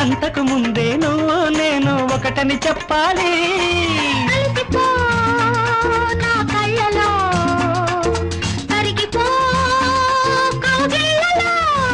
అంతకు ముందే నువ్వు నేను ఒకటని చెప్పాలి కలిసిపో నా కళ్ళలో కరిగిపో కౌగిళ్ళలో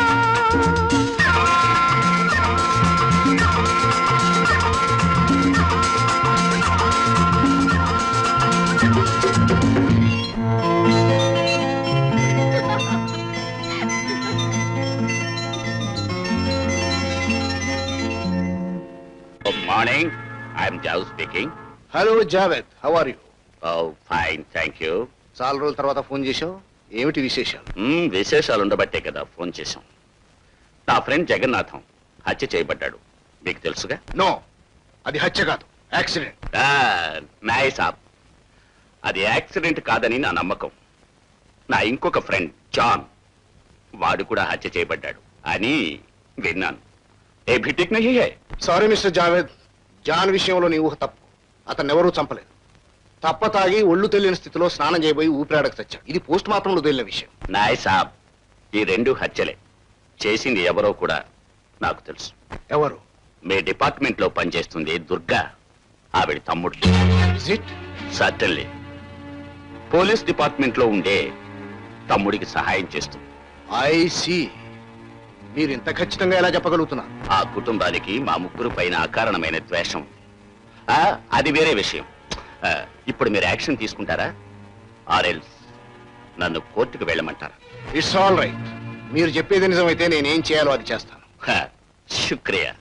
Good morning. I'm Jao speaking. Hello Javed how are you Oh, fine, thank you. చాలా రోజుల తర్వాత ఫోన్ చేశావు ఏమిటి విశేషాలు మ్మ్, విశేషాలు ఉండబట్టే కదా ఫోన్ చేశాం నా ఫ్రెండ్ జగన్నాథం హత్య చేయబడ్డాడు మీకు తెలుసుగా నో అది హత్య కాదు యాక్సిడెంట్ నాయ్ సాబ్ అది యాక్సిడెంట్ కాదని నా నమ్మకం నా ఇంకొక ఫ్రెండ్ జాన్ వాడు కూడా హత్య చేయబడ్డాడు అని విన్నాను ఏ భిటిక్ నహీ హై సారీ మిస్టర్ జావేద్ జాన్ విషయంలో నీ ఊహ తప్పు అతన్ని ఎవరూ చంపలేదు తప్ప తాగి ఒళ్ళు తెలియని స్థితిలో స్నానం చేయబోయి ఊపిరాడక చచ్చాడు ఇది పోస్ట్ మార్టంలో తేలిన విషయం నాయ్ సాబ్ ఈ రెండు హత్యలే చేసింది ఎవరో కూడా నాకు తెలుసు ఎవరు మీ డిపార్ట్మెంట్ లో పనిచేస్తుంది దుర్గా ఆవిడ తమ్ముడు Is it? Certainly police department లో ఉండే తమ్ముడికి సహాయం చేస్తుంది ఐ సి మీరు ఇంత ఖచ్చితంగా ఎలా చెప్పగలుగుతున్నారు ఆ కుటుంబానికి మా ముగ్గురు పైన అకారణమైన ద్వేషం ఆ, అది వేరే విషయం ఆ, ఇప్పుడు మీరు యాక్షన్ తీసుకుంటారా ఆర్ఎల్స్ నన్ను కోర్టుకు వెళ్ళమంటారా ఇట్స్ ఆల్ రైట్ మీరు చెప్పేది నిజమైతే నేనేం చేయాలో అది చేస్తాను హ, శుక్రియా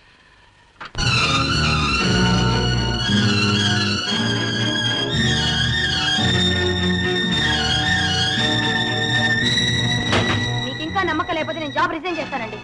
మీకు ఇంకా నమ్మకం లేకపోతే నేను జాబ్ రిజైన్ చేస్తానండి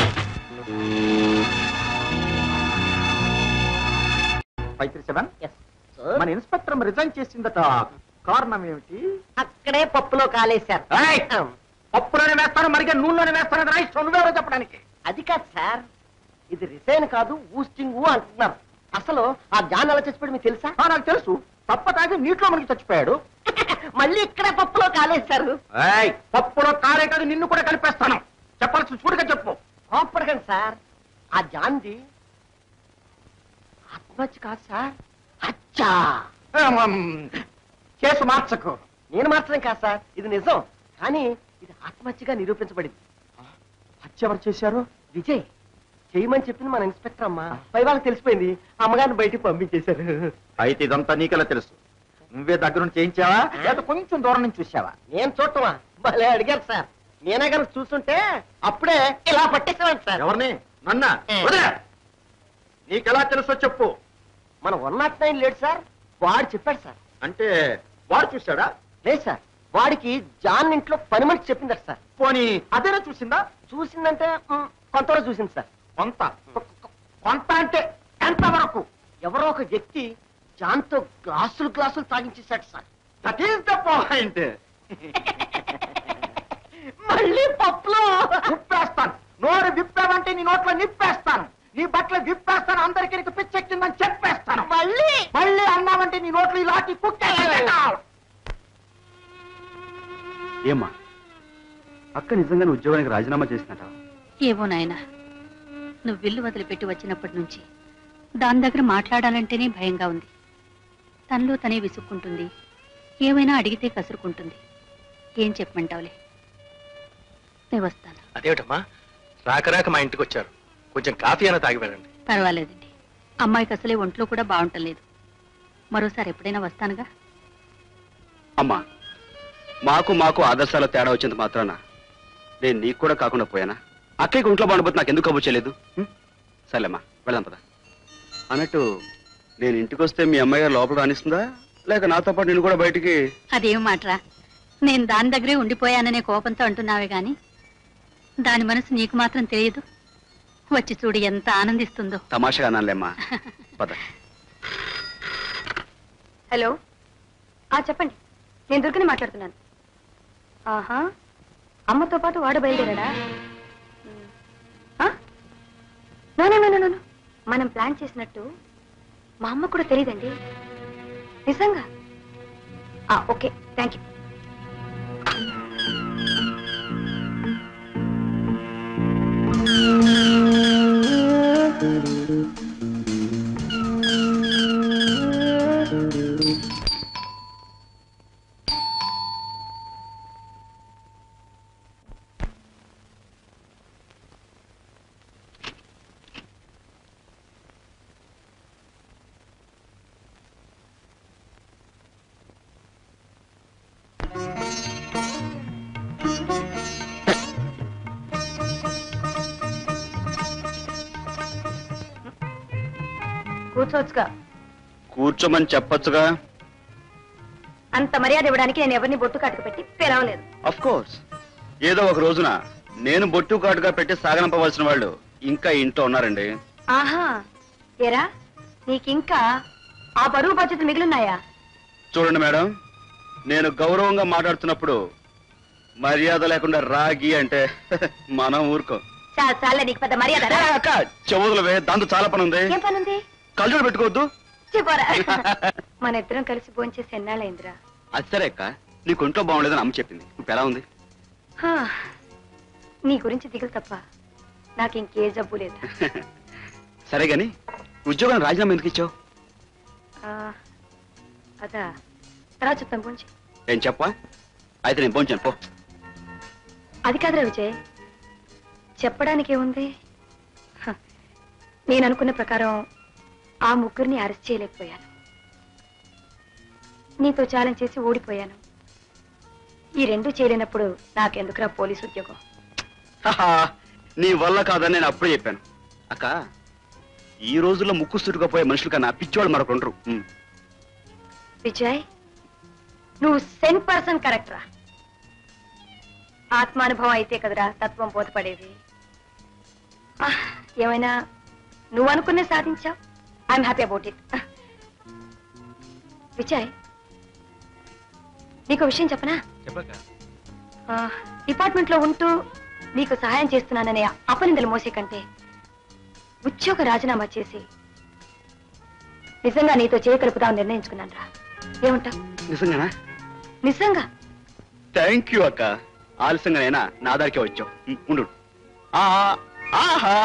ఫైవ్ త్రీ సెవెన్ మన ఇన్స్పెక్టర్ రిజైన్ చేసిందట కారణం ఏమిటి అక్కడే పప్పులో కాలేశారు ఏయ్! పప్పులోనే వేస్తాను మరిగా నూనెలోనే వేస్తాను రా ఇష్టం నువ్వెవరో చెప్పడానికి అది కాదు సార్ ఇది రిసైన్ కాదు ఊస్టింగ్ అంటున్నారు అసలు ఆ జాన్ ఎలా చచ్చిపోయాడు మీకు తెలుసా ఆ, నాకు తెలుసు తప్ప తాగి నీటిలో మనకి చచ్చిపోయాడు మళ్ళీ ఇక్కడే పప్పులో కాలేశారు ఏయ్! పప్పులో కారే కాదు నిన్ను కూడా కలిపేస్తాను చెప్పాల్సి చూడగా చెప్పు కోపడకండి సార్ ఆ జాన్ది ఆత్మహత్య కాదు సార్ హత్యా ఏమమ్, కేసు మార్చకు నేను మాత్రం కాదు సార్ ఇది నిజం కానీ ఇది ఆత్మహత్యగా నిరూపించబడింది హత్య ఎవరు చేశారు విజయ్ చేయమని చెప్పింది మన ఇన్స్పెక్టర్ అమ్మ పై వాళ్ళకి తెలిసిపోయింది అమ్మగారిని బయటికి పంపించేశారు అయితే ఇదంతా నీకెలా తెలుసు నువ్వే దగ్గర నుంచి చేయించావా లేదా కొంచెం దూరం నుంచి చూసావా నేను చూడటమా భలే అడిగారు సార్ నేనే కనుక చూస్తుంటే అప్పుడే ఇలా పట్టేసేవాడు సార్ ఎవరిని నన్న ఏ. వదిలే నీకెలా తెలుసో చెప్పు మన వన్ నాట్ నైన్ లేడు సార్ వాడు చెప్పాడు సార్ అంటే వాడు చూశాడా లేదు సార్ వాడికి జాన్ ఇంట్లో పని మనిషి చెప్పిందట సార్ పోనీ అదేనా చూసిందా చూసిందంటే మ్, కొంతవరకు చూసింది సార్ కొంత కొంత అంటే ఎంత వరకు ఎవరో ఒక వ్యక్తి జాన్తో గ్లాసులు గ్లాసులు తాగించేశాడు sir that is the point మళ్ళీ పప్పులో విప్పేస్తాను నోరు విప్పావంటే నీ నోట్లో నిప్పేస్తాను నీ బట్టలు విప్పేస్తాను అందరికి నీకు పిచ్చెక్కిందని చెప్పేస్తాను మళ్ళీ మళ్ళీ అన్నావంటే నీ నోట్లో ఇలాంటి కుక్కేస్తాను ఏమ్మా అక్క నిజంగానే ఉద్యోగానికి రాజీనామా చేసినట ఏవో నాయనా నువ్వు విల్లు వదిలిపెట్టి వచ్చినప్పటి నుంచి దాని దగ్గర మాట్లాడాలంటేనే భయంగా ఉంది తనలో తనే విసుక్కుంటుంది ఏమైనా అడిగితే కసురుకుంటుంది ఏం చెప్పమంటావులే నేను వస్తాను అదేమిటమ్మా రాక రాక మా ఇంటికి వచ్చారు కొంచెం కాఫీ అయినా తాగి వెళ్ళండి పర్వాలేదండి అమ్మాయికి అసలే ఒంట్లో కూడా బాగుంటలేదు మరోసారి ఎప్పుడైనా వస్తానుగా అమ్మా మాకు మాకు ఆదర్శాల తేడా వచ్చింది మాత్రాన నేను నీకు కూడా కాకుండా పోయానా అక్కయ్యకి ఒంట్లో బాగుండబోతే నాకు ఎందుకు కబుర్ చేయలేదు హ్మ్? సర్లేమ్మా వెళ్దాం పద అన్నట్టు నేను ఇంటికి వస్తే మీ అమ్మాయి గారు లోపల రానిస్తుందా లేక నాతో పాటు నేను కూడా బయటికి అదేం మాట్రా నేను దాని దగ్గరే ఉండిపోయాననే కోపంతో అంటున్నావే గాని దాని మనసు నీకు మాత్రం తెలియదు వచ్చి చూడు ఎంత ఆనందిస్తుందో తమాషగా అనాలేమ్మా పద హలో ఆ చెప్పండి నేను దుర్గని మాట్లాడుతున్నాను ఆహా అమ్మతో పాటు వాడు బయలుదేరాడా ఉమ్. ఆ? No no no no, no no. మనం ప్లాన్ చేసినట్టు మా అమ్మ కూడా తెలియదండి నిజంగా ఆ, ఓకే థ్యాంక్ యూ కూర్చోవచ్చుగా కూర్చోమని చెప్పొచ్చుగా అంత మర్యాద ఇవ్వడానికి నేను ఎవరిని బొట్టు కట్టుకు పెట్టి పిలవలేదు అఫ్ కోర్స్ ఏదో ఒక రోజున నేను బొట్టు కాటుగా పెట్టి సాగనంపవలసిన వాళ్ళు ఇంకా ఇంట్లో ఉన్నారండి ఆహా ఏరా నీకింకా ఆ బరువు బాధ్యతలు మిగిలిన్నాయా చూడండి మేడం నేను గౌరవంగా మాట్లాడుతున్నప్పుడు మర్యాద లేకుండా రాగి అంటే మనం ఊరుకో చాలా చాలా నీకు పెద్ద మర్యాద రా. అక్క చెవుదులవే దాంతో చాలా పని ఉంది ఏం పనుంది కళ్ళు పెట్టుకోవద్దు చెప్పరా మన ఇద్దరం కలిసి భోంచేసి ఎన్నాళ్ళైందిరా అది సరే అక్క నీకు ఒంట్లో బాగుండలేదని అమ్మ చెప్పింది ఇప్పుడు ఎలా ఉంది హా, నీ గురించి దిగులు తప్ప నాకు ఇంకే జబ్బు లేదు సరే గాని ఉద్యోగం రాజీనామా ఎందుకు ఇచ్చావు ఆ, అదా తర్వాత చెప్తాను భోంచి ఏం చెప్పా అయితే నేను పోంచాను పో అది కాదురా విజయ్ చెప్పడానికి ఏముంది హ, నేను అనుకున్న ప్రకారం ఆ ముగ్గురిని అరెస్ట్ చేయలేకపోయాను నీతో ఛాలెంజ్ చేసి ఓడిపోయాను ఈ రెండు చేయలేనప్పుడు నాకెందుకురా పోలీస్ ఉద్యోగం హహా, నీ వల్ల కాదని నేను అప్పుడే చెప్పాను అక్క ఈ రోజుల్లో ముక్కు సుట్టుకుపోయే మనుషులు కన్నా పిచ్చివాళ్ళు మరొకరు ఉమ్. విజయ్ నువ్వు సెన్ పర్సన్ కరెక్ట్ రా ఆత్మానుభవం అయితే కదరా తత్వం బోధపడేది ఆ, ఏమైనా నువ్వు అనుకునే సాధించావు I'm happy about it Vijay నీకు విషయం చెప్పనా ఆ, డిపార్ట్మెంట్ లో ఉంటూ నీకు సహాయం చేస్తున్నాననే అపనిందలు మోసే కంటే ఉద్యోగ రాజీనామా చేసి నిజంగా నీతో చేయగలుపుదామని నిర్ణయించుకున్నాను రా ఏమంటావు నిజంగానా నిజంగా థ్యాంక్ యూ అక్క ఆలస్యంగానైనా నా దారికే వచ్చావు ఉమ్, ఉండు ఆ, ఆహా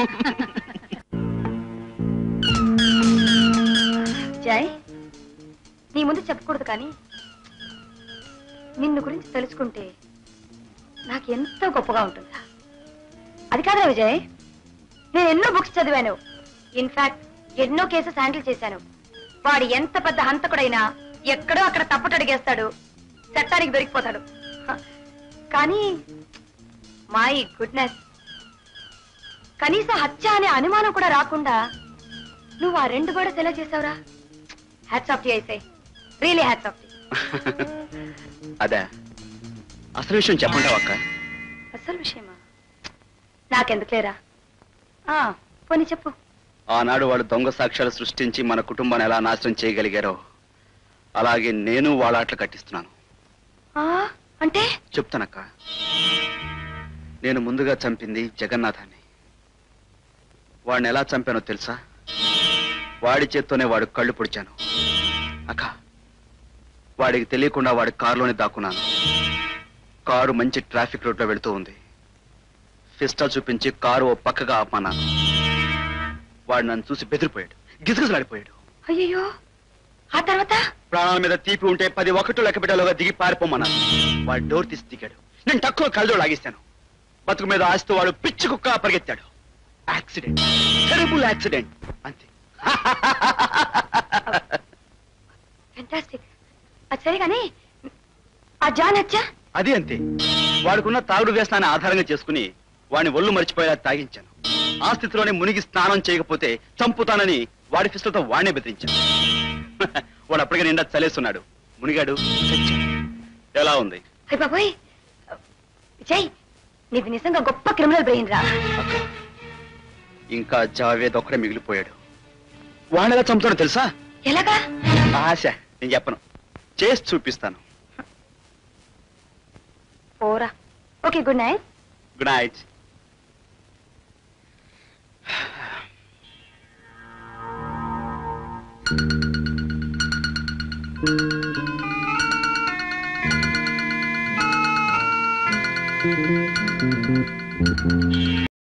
జయ్ నీ ముందు చెప్పకూడదు కానీ నిన్ను గురించి తెలుసుకుంటే నాకు ఎంతో గొప్పగా ఉంటుందా అది కాదురా విజయ్ నేను ఎన్నో బుక్స్ చదివాను ఇన్ఫాక్ట్ ఎన్నో కేసెస్ హ్యాండిల్ చేశాను వాడు ఎంత పెద్ద హంతకుడైనా ఎక్కడో అక్కడ తప్పట అడిగేస్తాడు చట్టానికి దొరికిపోతాడు హ, కానీ మై గుడ్నెస్ కనీసం హత్య అనే అనుమానం కూడా రాకుండా నువ్వు ఆ రెండు కూడా సెల చేసావురా హ్యాట్స్ ఆఫ్ టీ అయితే రియలీ హ్యాట్స్ ఆఫ్ టీ అదే అసలు విషయం చెప్పంటావు అక్క అసలు విషయమా నాకెందుకులేరా ఆ, పోనీ చెప్పు ఆనాడు వాళ్ళు దొంగ సాక్ష్యాలు సృష్టించి మన కుటుంబాన్ని ఎలా నాశనం చేయగలిగారో అలాగే నేను వాళ్ళ ఆటలు కట్టిస్తున్నాను ఆ, అంటే చెప్తానక్క నేను ముందుగా చంపింది జగన్నాథాన్ని వాడిని ఎలా చంపానో తెలుసా వాడి చేత్తోనే వాడు కళ్ళు పొడిచాను అక్క వాడికి తెలియకుండా వాడి కారులోనే దాక్కున్నాను కారు మంచి ట్రాఫిక్ రోడ్లో వెళుతూ ఉంది ఫిస్టా చూపించి కారు ఓ పక్కగా ఆపమన్నాను వాడు నన్ను చూసి బెదిరిపోయాడు గిజగిజలాడిపోయాడు అయ్యో ఆ తర్వాత ప్రాణాల మీద తీపి ఉంటే పది ఒకటి లెక్క పెట్టాలోగా దిగి పారిపోమన్నాను వాడు డోర్ తీసి దిగాడు నేను తక్కువ కళ్ళజోడు లాగిస్తాను బతుకు మీద ఆస్తూ వాడు పిచ్చి కుక్క పరిగెత్తాడు యాక్సిడెంట్ టెరబుల్ యాక్సిడెంట్ అంతే ఫెంటాస్టిక్ అది సరే కానీ ఆ జాన్ హత్య అది అంతే వాడుకున్న తాగుడు వ్యసనాన్ని ఆధారంగా చేసుకుని వాడిని ఒళ్ళు మర్చిపోయేలా తాగించాను ఆ స్థితిలోనే మునిగి స్నానం చేయకపోతే చంపుతానని వాడి పిస్తలతో వాడినే బెదిరించాను వాడు అప్పటికే నిండా చలేస్తున్నాడు మునిగాడు చచ్చాడు. ఎలా ఉంది అయ్య బాబోయ్ విజయ్ నీది నిజంగా గొప్ప క్రిమినల్ బ్రెయిన్ రా ఇంకా జావేద్ ఒక్కడే మిగిలిపోయాడు వాడిని ఎలా చంపుతాడో తెలుసా ఎలాగా ఆశ నేను చెప్పను చేసి చూపిస్తాను పోరా okay good night good night